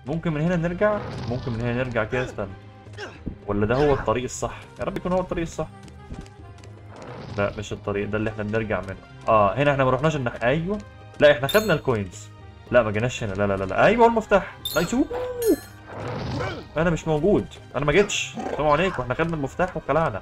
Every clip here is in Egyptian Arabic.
ممكن من هنا نرجع ممكن من هنا نرجع كده استنى ولا ده هو الطريق الصح يا رب يكون هو الطريق الصح لا مش الطريق ده اللي احنا بنرجع منه اه هنا احنا ما رحناش النح... ايوه لا احنا خدنا الكوينز لا ما جيناش هنا لا لا لا, لا. ايوه المفتاح نايس انا مش موجود انا ما جيتش السلام عليكم احنا خدنا المفتاح وخلعنا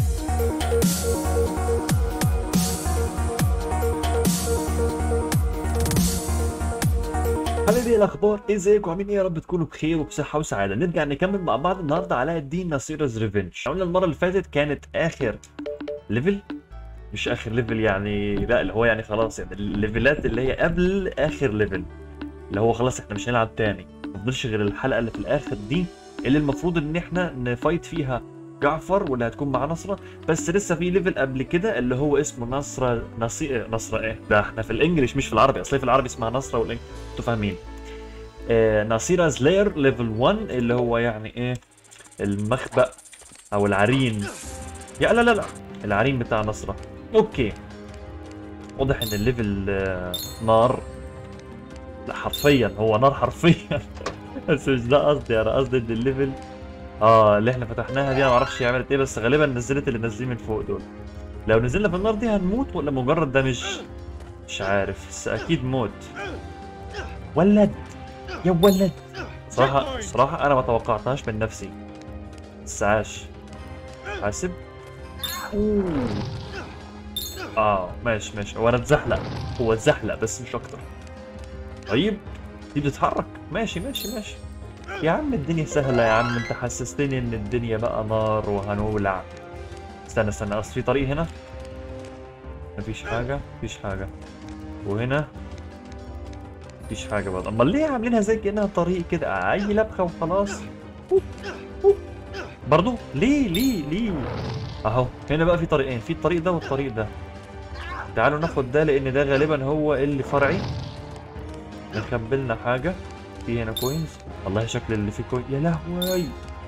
حبايبي إيه الاخبار ازيكم عاملين ايه يا رب تكونوا بخير وبصحه وسعاده نرجع نكمل مع بعض النهارده علاء الدين نصيرز ريفنج قلنا المره اللي فاتت كانت اخر ليفل مش اخر ليفل يعني لا اللي هو يعني خلاص يعني الليفلات اللي هي قبل اخر ليفل اللي هو خلاص احنا مش هنلعب تاني ما فضلش غير الحلقه اللي في الاخر دي اللي المفروض ان احنا نفايت فيها جعفر واللي هتكون مع نصرة بس لسه في ليفل قبل كده اللي هو اسمه نصرة نصي نصرة ايه ده احنا في الانجليش مش في العربي اصلا في العربي اسمها نصرة والانجليش انتوا فاهمين آه نصيرة لاير ليفل 1 اللي هو يعني ايه المخبأ او العرين يا لا لا لا العرين بتاع نصرة اوكي واضح ان الليفل آه نار لا حرفيا هو نار حرفيا بس مش ده قصدي انا قصدي ان الليفل اه اللي احنا فتحناها دي انا معرفش عملت ايه بس غالبا نزلت اللي نازلين من فوق دول لو نزلنا في النار دي هنموت ولا مجرد ده مش مش عارف بس اكيد موت ولد يا ولد صراحة صراحة انا ما توقعتهاش من نفسي بس عاش حاسب اوه اه ماشي ماشي هو انا اتزحلق هو اتزحلق بس مش اكتر طيب دي بتتحرك ماشي ماشي ماشي يا عم الدنيا سهلة يا عم انت حسستني ان الدنيا بقى نار وهنولع استنى استنى اصل في طريق هنا مفيش حاجة مفيش حاجة وهنا مفيش حاجة برضه امال ليه عاملينها زي كأنها طريق كده اي لبخة وخلاص أوه، أوه. برضو ليه ليه ليه اهو هنا بقى في طريقين في الطريق ده والطريق ده تعالوا ناخد ده لان ده غالبا هو اللي فرعي نخبلنا حاجة في هنا كوينز والله شكل اللي فيه كوين يا لهوي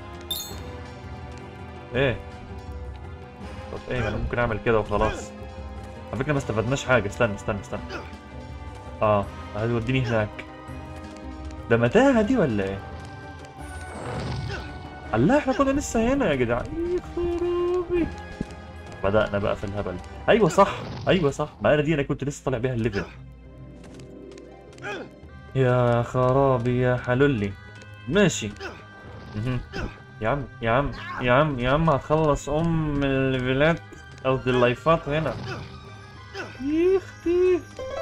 ايه طب ايه انا ممكن اعمل كده وخلاص على فكره ما استفدناش حاجه استنى استنى استنى اه هتوديني هناك ده متاهه دي ولا ايه الله احنا كنا لسه هنا يا جدعان يا خرابي بدأنا بقى في الهبل ايوه صح ايوه صح ما انا دي انا كنت لسه طالع بيها الليفل يا خرابي يا حلولي ماشي مهم. يا عم يا عم يا عم يا عم هتخلص ام الليفلات قصدي اللايفات هنا يا اختي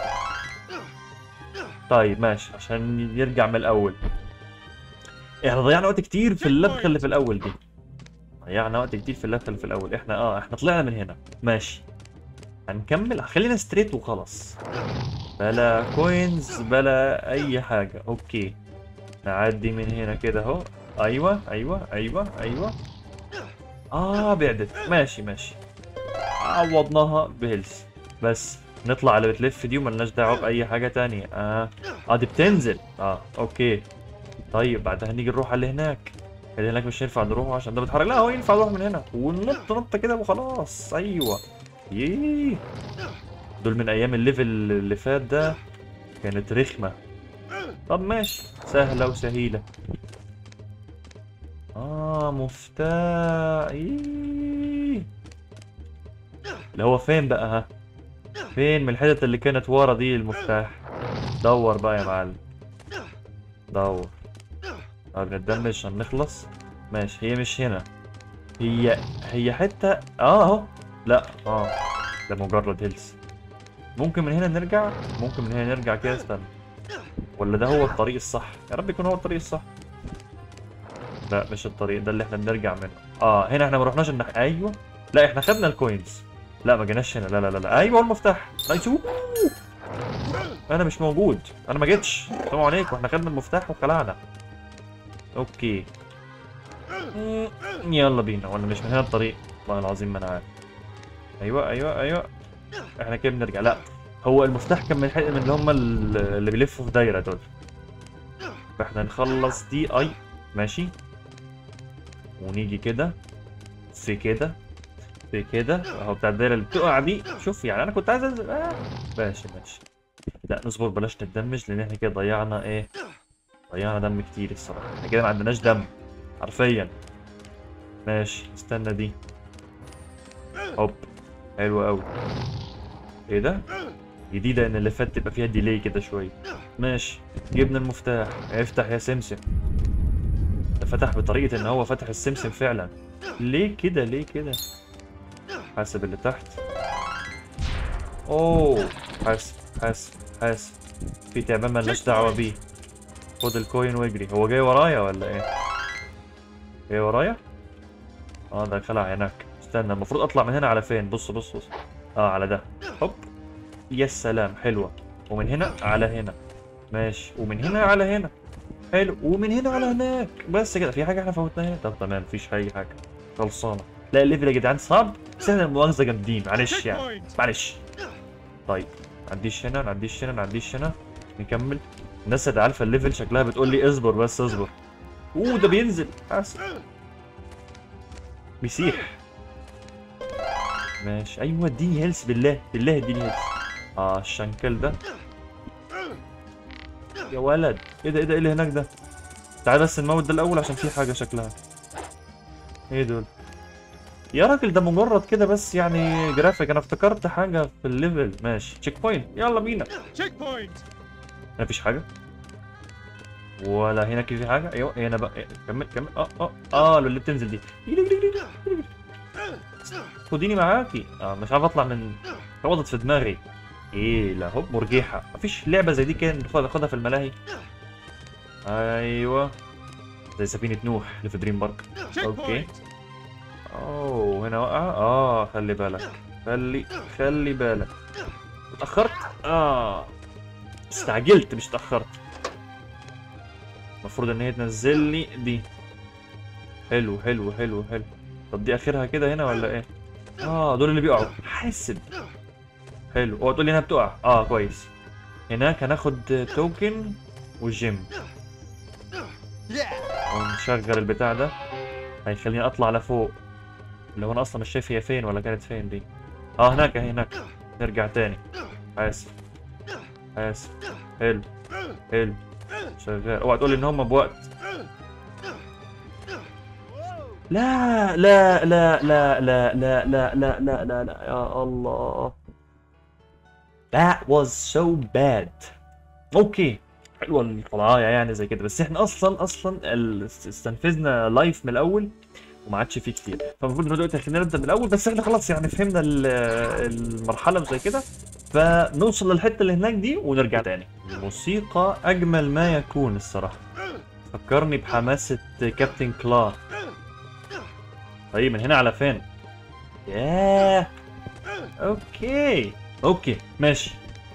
طيب ماشي عشان يرجع من الاول احنا ضيعنا وقت كتير في اللبخه اللي في الاول دي ضيعنا وقت كتير في اللبخه اللي في الاول احنا اه احنا طلعنا من هنا ماشي هنكمل خلينا ستريت وخلاص بلا كوينز بلا اي حاجه اوكي نعدي من هنا كده اهو ايوه ايوه ايوه ايوه اه بعدت ماشي ماشي عوضناها بهيلث بس نطلع اللي بتلف دي وملناش دعوه باي حاجه تانية اه اه دي بتنزل اه اوكي طيب بعدها نيجي نروح على اللي هناك اللي هناك مش هينفع نروحه عشان ده بيتحرك لا هو ينفع نروح من هنا وننط نطه كده وخلاص ايوه ييه دول من ايام الليفل اللي فات ده كانت رخمه طب ماشي سهله وسهيله اه مفتاح إيه. اللي هو فين بقى ها فين من الحتت اللي كانت ورا دي المفتاح دور بقى يا معلم دور اه بنتدمج عشان نخلص ماشي هي مش هنا هي هي حته اه اهو لا اه ده مجرد هيلث ممكن من هنا نرجع ممكن من هنا نرجع كده استنى ولا ده هو الطريق الصح يا رب يكون هو الطريق الصح لا مش الطريق ده اللي احنا بنرجع منه اه هنا احنا ما رحناش النح... ايوه لا احنا خدنا الكوينز لا ما جيناش هنا لا لا لا, لا. ايوه المفتاح نايس انا مش موجود انا ما جيتش السلام عليكم احنا خدنا المفتاح وخلعنا اوكي مم، يلا بينا ولا مش من هنا الطريق والله العظيم ما انا عارف ايوه ايوه ايوه احنا كده بنرجع لا هو المفتاح كان من الحق من اللي هم ال- اللي بيلفوا في دايره دول فاحنا نخلص دي اي ماشي ونيجي كده في كده في كده اهو بتاع الدايره اللي بتقع دي شوف يعني انا كنت عايز انزل آه. ماشي ماشي لا نصبر بلاش نتدمج لان احنا كده ضيعنا ايه ضيعنا دم كتير الصراحه احنا كده ما عندناش دم حرفيا ماشي استنى دي هوب حلو قوي ايه ده جديدة ان اللي فات تبقى فيها ديلي كده شوية ماشي جبنا المفتاح افتح يا سمسم ده فتح بطريقة ان هو فتح السمسم فعلا ليه كده ليه كده حاسب اللي تحت اوه حاسب حاسب حاسب في تعبان ملناش دعوة بيه خد الكوين واجري هو جاي ورايا ولا ايه جاي ورايا اه ده خلع هناك استنى المفروض اطلع من هنا على فين بص بص بص اه على ده هوب يا سلام حلوة ومن هنا على هنا ماشي ومن هنا على هنا حلو ومن هنا على هناك بس كده في حاجة احنا فوتناها طب تمام مفيش أي حاجة خلصانة لا الليفل يا جدعان صعب بس احنا المؤاخذة جامدين معلش يعني معلش طيب نعديش هنا نعديش هنا نعديش هنا نكمل الناس اللي عارفة الليفل شكلها بتقول لي اصبر بس اصبر اوه ده بينزل حاسب بيسيح ماشي ايوه اديني هيلث بالله بالله اديني هيلث اه الشنكل ده يا ولد ايه ده ايه ده ايه اللي هناك ده تعال بس نموت ده الاول عشان في حاجه شكلها ايه دول يا راجل ده مجرد كده بس يعني جرافيك انا افتكرت حاجه في الليفل ماشي تشيك بوينت يلا بينا Check point. مفيش حاجه ولا هناك في حاجه ايوه هنا بقى إيه، كمل كمل اه اه اه اللي بتنزل دي يجري يجري يجري يجري. خديني معاكي اه مش عارف اطلع من خبطت في دماغي ايه لا هوب مرجيحه مفيش لعبه زي دي كان باخدها في الملاهي ايوه زي سفينه نوح اللي في دريم بارك Check Okay. point. اوه هنا وقع اه خلي بالك خلي خلي بالك اتاخرت اه استعجلت مش اتاخرت المفروض ان هي تنزل لي دي حلو حلو حلو حلو طب دي اخرها كده هنا ولا ايه اه دول اللي بيقعوا حاسب حلو اوعى تقول لي انها بتقع اه كويس هناك هناخد توكن وجيم Yeah. ونشغل البتاع ده هيخليني اطلع لفوق اللي هو انا اصلا مش شايف هي فين ولا كانت فين دي اه هناك اهي هناك نرجع تاني اسف اسف حلو حلو شغال اوعى تقول لي ان هم بوقت لا لا لا لا لا لا لا لا لا لا لا يا الله That was so bad اوكي حلوه الطلعايه يعني زي كده بس احنا اصلا اصلا ال- استنفذنا لايف من الاول وما عادش فيه كتير فالمفروض ان دلوقتي خلينا نبدا من الاول بس احنا خلاص يعني فهمنا ال- المرحله وزي كده فنوصل للحته اللي هناك دي ونرجع تاني الموسيقى اجمل ما يكون الصراحه فكرني بحماسه كابتن كلا طيب من هنا على فين ياه اوكي اوكي ماشي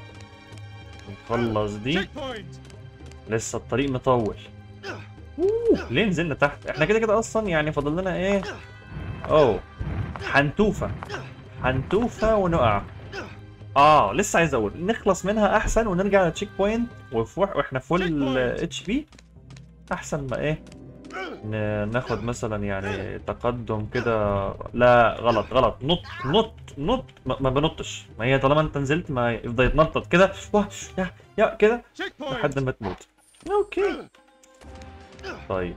نخلص دي Check point. لسه الطريق مطول اوه ليه نزلنا تحت احنا كده كده اصلا يعني فاضل لنا ايه اوه حنتوفه حنتوفه ونقع اه لسه عايز اقول نخلص منها احسن ونرجع لتشيك بوينت وف- واحنا فول Checkpoint. اتش بي احسن ما ايه ن- ناخد مثلا يعني تقدم كده لا غلط غلط نط نط نط ما, ما بنطش ما هي طالما انت نزلت ما يفضل يتنطط كده واه، يا يا كده Check point. لحد ما تموت اوكي طيب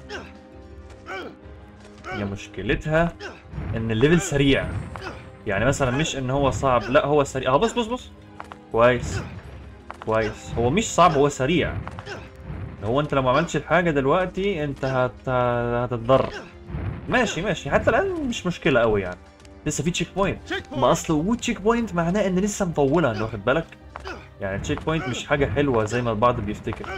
هي مشكلتها ان الليفل سريع يعني مثلا مش ان هو صعب لا هو سريع اه بص بص بص كويس كويس هو مش صعب هو سريع هو انت لو ما عملتش الحاجه دلوقتي انت هت... هتتضرر ماشي ماشي حتى الان مش مشكله قوي يعني لسه في تشيك بوينت Check ما point. اصل وجود تشيك بوينت معناه ان لسه مطوله انت واخد بالك يعني تشيك بوينت مش حاجه حلوه زي ما البعض بيفتكر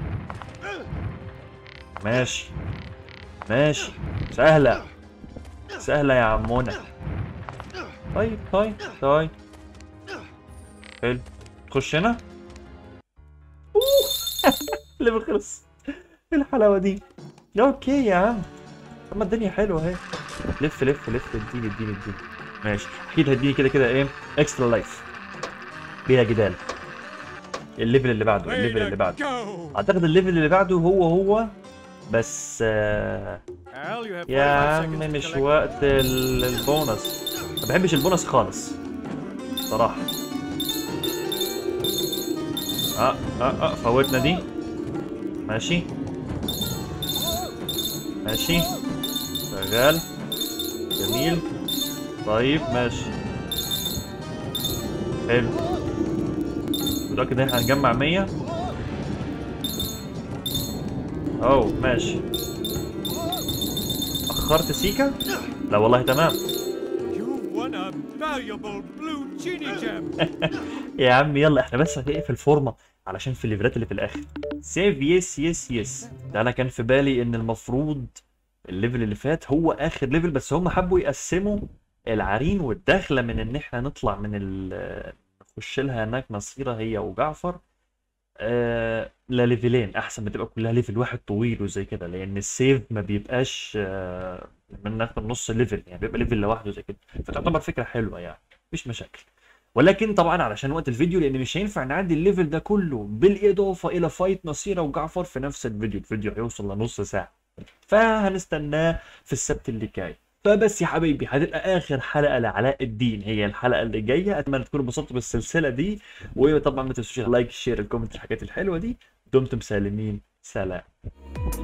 ماشي ماشي سهله سهله يا عمونا طيب طيب طيب حلو تخش هنا أوه. الليفل خلص إيه الحلاوه دي اوكي يا عم طب ما الدنيا حلوه اهي لف لف لف اديني اديني اديني ماشي اكيد هديني كده كده ايه اكسترا لايف بلا جدال الليفل اللي بعده Way الليفل اللي to بعده go. اعتقد الليفل اللي بعده هو هو بس آه Al, you have يا 45 عم seconds to مش collect- وقت ال- البونص ما بحبش البونص خالص صراحة اه اه اه فوتنا دي ماشي ماشي شغال جميل طيب ماشي حلو دلوقتي ده احنا هنجمع 100 اوه ماشي اخرت سيكا لا والله تمام You won a valuable blue genie gem. يا عم يلا احنا بس هنقفل فورمه علشان في الليفلات اللي في الاخر سيف يس يس يس ده انا كان في بالي ان المفروض الليفل اللي فات هو اخر ليفل بس هم حبوا يقسموا العرين والدخله من ان احنا نطلع من ال نخش لها هناك مصيره هي وجعفر آه لليفلين احسن ما تبقى كلها ليفل واحد طويل وزي كده لان السيف ما بيبقاش آه من من نص ليفل يعني بيبقى ليفل لوحده زي كده فتعتبر فكره حلوه يعني مفيش مشاكل ولكن طبعا علشان وقت الفيديو لان مش هينفع نعدي الليفل ده كله بالاضافه الى فايت نصيره وجعفر في نفس الفيديو الفيديو هيوصل لنص ساعه فهنستناه في السبت اللي جاي فبس يا حبايبي هتبقى اخر حلقه لعلاء الدين هي الحلقه اللي جايه اتمنى تكونوا انبسطتوا بالسلسله دي وطبعا ما تنسوش اللايك الشير الكومنت الحاجات الحلوه دي دمتم سالمين سلام